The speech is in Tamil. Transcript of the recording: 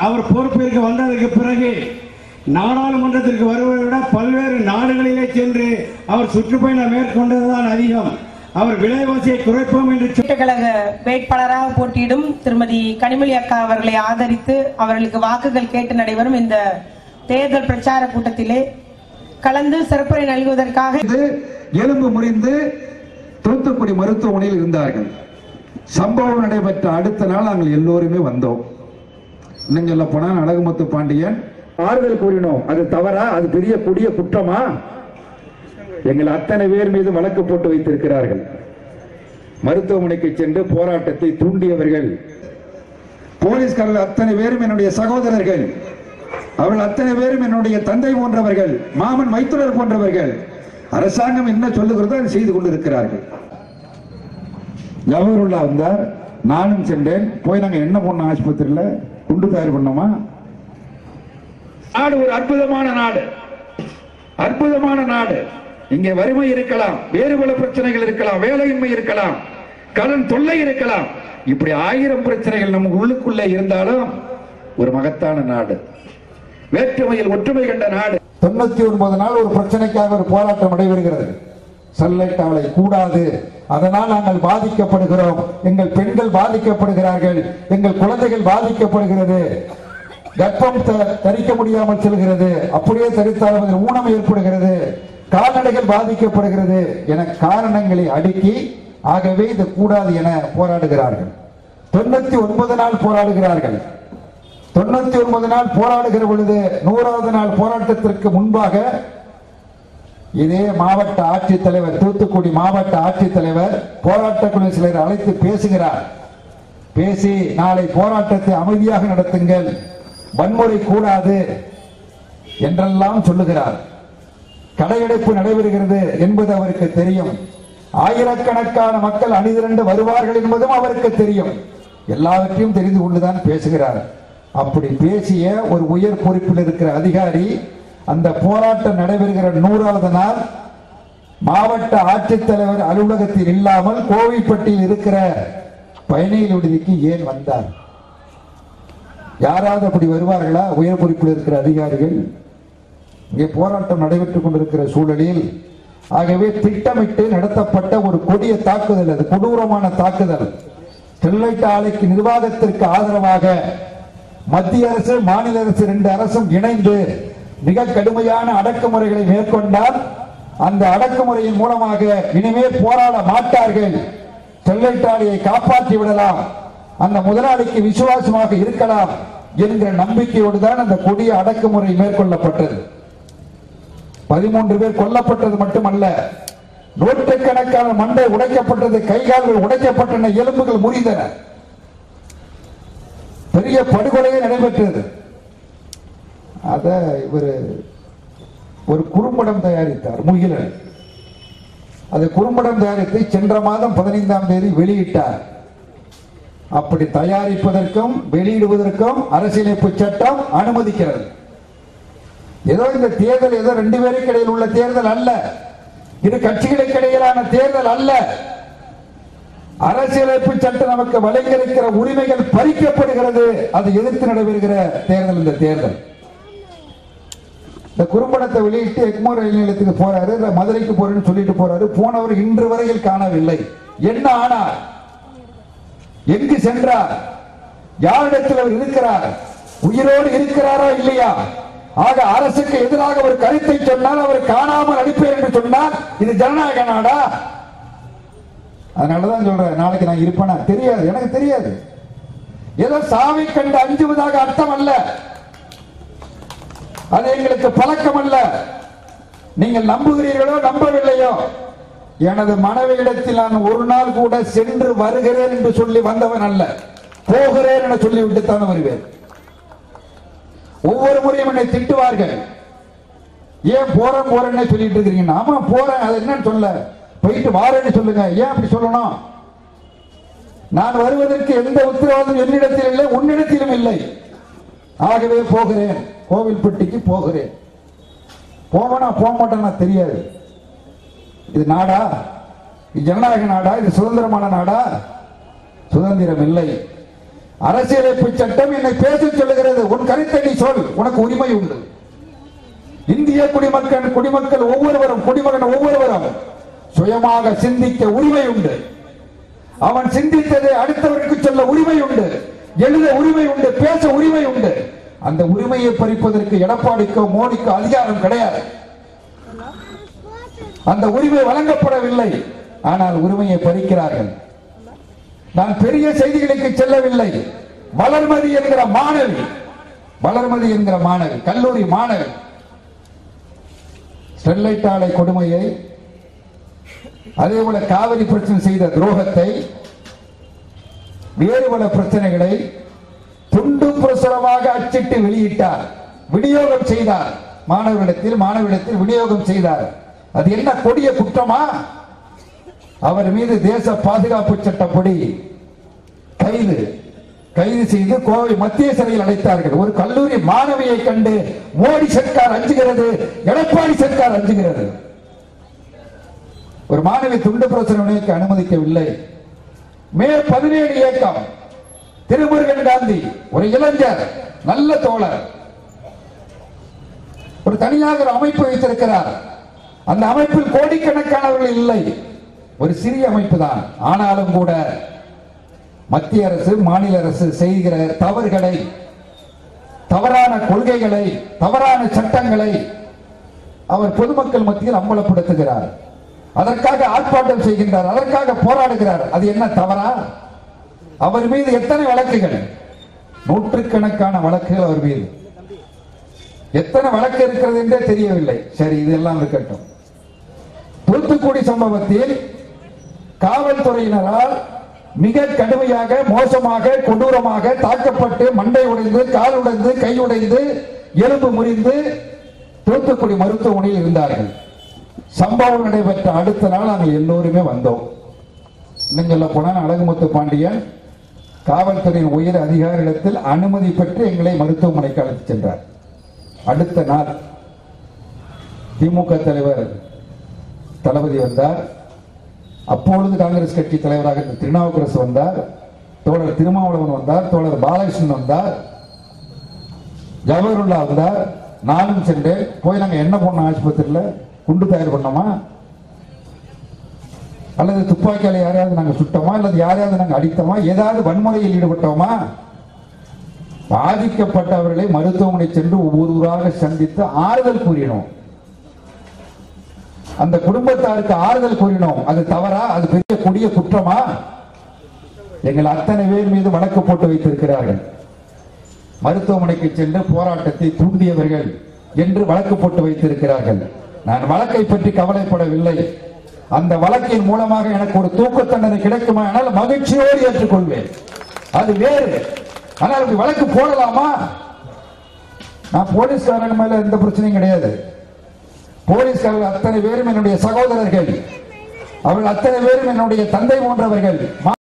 அவர் பொறுப்பிற்கு வந்ததற்கு பிறகு நாடாளுமன்றத்திற்கு வருவதை விட பல்வேறு நாடுகளிலே சென்று அவர் சுற்றுப்பயணம் மேற்கொண்டதுதான் அதிகம் அவர் விலைவாசியை குறைப்போம் என்று சொ- கழக வேட்பாளராக போட்டியிடும் திருமதி கனிமொழி அக்கா அவர்களை ஆதரித்து அவர்களுக்கு வாக்குகள் கேட்டு நடைபெறும் இந்த தேர்தல் பிரச்சார கூட்டத்திலே கலந்து சிறப்புரை நல்குவதற்காக இது எலும்பு முறிந்து தூத்துக்குடி மருத்துவமனையில் இருந்தார்கள் சம்பவம் நடைபெற்ற அடுத்த நாள் நாங்கள் எல்லோருமே வந்தோம் இன்னும் சொல்ல போனால் அழகுமுத்து பாண்டியன் ஆறுதல் கூறினோம் அது தவறா அது பெரிய கொடிய குற்றமா எங்கள் அத்தனை பேர் மீது வழக்கு போட்டு வைத்திருக்கிறார்கள் மருத்துவமனைக்கு சென்று போராட்டத்தை தூண்டியவர்கள் போலீஸ்காரர்கள் அத்தனை பேரும் என்னுடைய சகோதரர்கள் அவர்கள் அத்தனை பேரும் என்னுடைய தந்தை போன்றவர்கள் மாமன் மைத்துனர் போன்றவர்கள் அரசாங்கம் என்ன சொல்லுகிறதோ அதை செய்து கொண்டிருக்கிறார்கள் ஜவஹர்லா வந்தார் நானும் சென்றேன் போய் நாங்க என்ன பண்ணோம் ஆஸ்பத்திரியில குண்டு தயார் பண்ணோமா நாடு ஒரு அற்புதமான நாடு அற்புதமான நாடு இங்கே வறுமை இருக்கலாம் வேறு பல பிரச்சனைகள் இருக்கலாம் வேலையின்மை இருக்கலாம் கடன் தொல்லை இருக்கலாம் இப்படி ஆயிரம் பிரச்சனைகள் நமக்கு உள்ளுக்குள்ளே இருந்தாலும் ஒரு மகத்தான நாடு வேற்றுமையில் ஒற்றுமை கண்ட நாடு தொண்ணூத்தி ஒன்பது நாள் ஒரு பிரச்சனைக்காக ஒரு போராட்டம் நடைபெறுகிறது ஸ்டெர்லைட் ஆலை கூடாது அதனால் நாங்கள் பாதிக்கப்படுகிறோம் எங்கள் பெண்கள் பாதிக்கப்படுகிறார்கள் எங்கள் குழந்தைகள் பாதிக்கப்படுகிறது கர்ப்பம் த- தரிக்க முடியாமல் செல்கிறது அப்படியே தரித்தாலும் அதில் ஊனம் ஏற்படுகிறது கால்நடைகள் பாதிக்கப்படுகிறது என காரணங்களை அடுக்கி ஆகவே இது கூடாது என போராடுகிறார்கள் தொண்ணூத்தி ஒன்பது நாள் போராடுகிறார்கள் தொண்ணூத்தி ஒன்பது நாள் போராடுகிற பொழுது நூறாவது நாள் போராட்டத்திற்கு முன்பாக இதே மாவட்ட ஆட்சித்தலைவர் தூத்துக்குடி மாவட்ட ஆட்சித்தலைவர் போராட்ட குழு சிலர் அழைத்து பேசுகிறார் பேசி நாளை போராட்டத்தை அமைதியாக நடத்துங்கள் வன்முறை கூடாது என்றெல்லாம் சொல்லுகிறார் கடையடைப்பு நடைபெறுகிறது என்பது அவருக்கு தெரியும் ஆயிரக்கணக்கான மக்கள் அணிதிரண்டு வருவார்கள் என்பதும் அவருக்கு தெரியும் எல்லாவற்றையும் தெரிந்து கொண்டுதான் பேசுகிறார் அப்படி பேசிய ஒரு உயர் பொறுப்பில் இருக்கிற அதிகாரி அந்த போராட்டம் நடைபெறுகிற நூறாவது நாள் மாவட்ட ஆட்சித்தலைவர் அலுவலகத்தில் இல்லாமல் கோவில்பட்டியில் இருக்கிற பயணிகள் விடுதிக்கு ஏன் வந்தார் யாராவது அப்படி வருவார்களா உயர் பொறுப்பில் இருக்கிற அதிகாரிகள் இங்கே போராட்டம் நடைபெற்றுக் கொண்டிருக்கிற சூழலில் ஆகவே திட்டமிட்டு நடத்தப்பட்ட ஒரு கொடிய தாக்குதல் அது கொடூரமான தாக்குதல் ஸ்டெர்லைட் ஆலைக்கு நிர்வாகத்திற்கு ஆதரவாக மத்திய அரசு மாநில அரசு ரெண்டு அரசும் இணைந்து மிக கடுமையான அடக்குமுறைகளை மேற்கொண்டால் அந்த அடக்குமுறையின் மூலமாக இனிமே போராட மாட்டார்கள் ஸ்டெர்லைட் ஆலையை காப்பாற்றி விடலாம் அந்த முதலாளிக்கு விசுவாசமாக இருக்கலாம் என்கிற நம்பிக்கையோடு தான் அந்த கொடிய அடக்குமுறை மேற்கொள்ளப்பட்டது பதிமூன்று பேர் கொல்லப்பட்டது மட்டுமல்ல நூற்றுக்கணக்கான மண்டை உடைக்கப்பட்டது கைகால்கள் உடைக்கப்பட்டன எலும்புகள் முறிந்தன பெரிய படுகொலையே நடைபெற்றது அத இவர் ஒரு குறும்படம் தயாரித்தார் முகிலன் அது குறும்படம் தயாரித்து சென்ற மாதம் பதினைந்தாம் தேதி வெளியிட்டார் அப்படி தயாரிப்பதற்கும் வெளியிடுவதற்கும் அரசியலமைப்பு சட்டம் அனுமதிக்கிறது ஏதோ இந்த தேர்தல் ஏதோ ரெண்டு பேருக்கு இடையில் உள்ள தேர்தல் அல்ல இரு கட்சிகளுக்கு இடையிலான தேர்தல் அல்ல அரசியலமைப்பு சட்டம் நமக்கு வழங்கியிருக்கிற உரிமைகள் பறிக்கப்படுகிறது அதை எதிர்த்து நடைபெறுகிற தேர்தல் இந்த தேர்தல் இந்த குறும்படத்தை வெளியிட்டு எக்மோர் ரயில் நிலையத்துக்கு போறாரு இல்ல மதுரைக்கு போறேன்னு சொல்லிட்டு போறாரு போனவர் இன்று வரையில் காணவில்லை என்ன ஆனார் எங்கு சென்றார் யாரிடத்தில் அவர் இருக்கிறார் உயிரோடு இருக்கிறாரா இல்லையா ஆக அரசுக்கு எதிராக ஒரு கருத்தை சொன்னால் அவர் காணாமல் அனுப்பேன் என்று சொன்னால் இது ஜனநாயக நாடா அதனாலதான் சொல்றேன் நாளைக்கு நான் இருப்பேனா தெரியாது எனக்கு தெரியாது ஏதோ சாவை கண்டு அஞ்சுவதாக அர்த்தம் அல்ல அது எங்களுக்கு பழக்கம் அல்ல நீங்கள் நம்புகிறீர்களோ நம்பவில்லையோ எனது மனைவியிடத்தில் நான் ஒரு நாள் கூட சென்று வருகிறேன் என்று சொல்லி வந்தவன் அல்ல போகிறேன் என சொல்லிவிட்டு தான் வருவேன் ஒவ்வொரு முறையும் என்னை திட்டுவார்கள் ஏன் போறேன் போறேன்னு சொல்லிட்டு இருக்கீங்க ஆமா போறேன் அது என்னன்னு சொல்ல போயிட்டு வாரேன்னு சொல்லுங்க ஏன் அப்படி சொல்லணும் நான் வருவதற்கு எந்த உத்தரவாதம் என்னிடத்தில் இல்லை உன்னிடத்திலும் இல்லை ஆகவே போகிறேன் கோவில்பட்டிக்கு போகிறேன் போவனா போக மாட்டேன்னா தெரியாது இது நாடா இது ஜனநாயக நாடா இது சுதந்திரமான நாடா சுதந்திரம் இல்லை அரசியலமைப்பு சட்டம் என்னை பேச சொல்லுகிறது உன் கருத்தை நீ சொல் உனக்கு உரிமை உண்டு இந்திய குடிமக்கள் குடிமக்கள் ஒவ்வொருவரும் குடிமகன் ஒவ்வொருவரும் சுயமாக சிந்திக்க உரிமை உண்டு அவன் சிந்தித்ததை அடுத்தவருக்கு சொல்ல உரிமை உண்டு எழுத உரிமை உண்டு பேச உரிமை உண்டு அந்த உரிமையை பறிப்பதற்கு எடப்பாடிக்கோ மோடிக்கோ அதிகாரம் கிடையாது அந்த உரிமை வழங்கப்படவில்லை ஆனால் உரிமையை பறிக்கிறார்கள் நான் பெரிய செய்திகளுக்கு செல்லவில்லை வளர்மதி என்கிற மாணவி வளர்மதி என்கிற மாணவி கல்லூரி மாணவி ஸ்டெர்லைட் ஆலை கொடுமையை அதே போல காவிரி பிரச்சனை செய்த துரோகத்தை வேறு பல பிரச்சனைகளை துண்டு பிரசுரமாக அச்சிட்டு வெளியிட்டார் விநியோகம் செய்தார் மாணவரிடத்தில் மாணவரிடத்தில் விநியோகம் செய்தார் அது என்ன கொடிய குற்றமா அவர் மீது தேச பாதுகாப்பு சட்டப்படி கைது கைது செய்து கோவை மத்திய சிறையில் அடைத்தார்கள் ஒரு கல்லூரி மாணவியை கண்டு மோடி சர்க்கார் அஞ்சுகிறது எடப்பாடி சர்க்கார் அஞ்சுகிறது ஒரு மாணவி துண்டு பிரசுரணைக்கு அனுமதிக்கவில்லை மே பதினேழு இயக்கம் திருமுருகன் காந்தி ஒரு இளைஞர் நல்ல தோழர் ஒரு தனியாக ஒரு அமைப்பு வைத்திருக்கிறார் அந்த அமைப்பில் கோடிக்கணக்கானவர்கள் இல்லை ஒரு சிறிய அமைப்பு தான் ஆனாலும் கூட மத்திய அரசு மாநில அரசு செய்கிற தவறுகளை தவறான கொள்கைகளை தவறான சட்டங்களை அவர் பொதுமக்கள் மத்தியில் அம்பலப்படுத்துகிறார் அதற்காக ஆர்ப்பாட்டம் செய்கின்றார் அதற்காக போராடுகிறார் அது என்ன தவறா அவர் மீது எத்தனை வழக்குகள் நூற்றுக்கணக்கான வழக்குகள் அவர் மீது எத்தனை வழக்கு இருக்கிறது என்றே தெரியவில்லை சரி இதெல்லாம் இருக்கட்டும் தூத்துக்குடி சம்பவத்தில் காவல்துறையினரால் மிக கடுமையாக மோசமாக கொடூரமாக தாக்கப்பட்டு மண்டை உடைந்து கால் உடைந்து கை உடைந்து எலும்பு முறிந்து தூத்துக்குடி மருத்துவமனையில் இருந்தார்கள் சம்பவம் நடைபெற்ற அடுத்த நாள் நாங்கள் எல்லோருமே வந்தோம் இன்னும் சொல்ல போனால் அழகுமுத்து பாண்டியன் காவல்துறையின் உயர் அதிகாரியிடத்தில் அனுமதி பெற்று எங்களை மருத்துவமனைக்கு அழைத்து சென்றார் அடுத்த நாள் திமுக தலைவர் தளபதி வந்தார் அப்பொழுது காங்கிரஸ் கட்சி தலைவராக இருந்த திருநாவுக்கரசு வந்தார் தோழர் திருமாவளவன் வந்தார் தோழர் பாலகிருஷ்ணன் வந்தார் ஜவஹர்லா வந்தார் நானும் சென்றேன் போய் நாங்க என்ன பண்ணோம் ஆஸ்பத்திரியில குண்டு தயார் பண்ணோமா அல்லது துப்பாக்கியால யாரையாவது நாங்க சுட்டோமா அல்லது யாரையாவது நாங்க அடித்தோமா ஏதாவது வன்முறையில் ஈடுபட்டோமா பாதிக்கப்பட்டவர்களை மருத்துவமனை சென்று ஒவ்வொரு ஊராக சந்தித்து ஆறுதல் கூறினோம் அந்த குடும்பத்தாருக்கு ஆறுதல் கூறினோம் அது தவறா அது பெரிய கொடிய குற்றமா எங்கள் அத்தனை பேர் மீது வழக்கு போட்டு வைத்திருக்கிறார்கள் மருத்துவமனைக்கு சென்று போராட்டத்தை தூண்டியவர்கள் என்று வழக்கு போட்டு வைத்திருக்கிறார்கள் நான் வழக்கை பற்றி கவலைப்படவில்லை அந்த வழக்கின் மூலமாக எனக்கு ஒரு தூக்கு தண்டனை கிடைக்குமா ஆனால் மகிழ்ச்சியோடு ஏற்றுக்கொள்வேன் அது வேறு ஆனால் அப்படி வழக்கு போடலாமா நான் போலீஸ்காரங்க மேல எந்த பிரச்சனையும் கிடையாது போலீஸ்காரர்கள் அத்தனை பேரும் என்னுடைய சகோதரர்கள் அவர்கள் அத்தனை பேரும் என்னுடைய தந்தை போன்றவர்கள்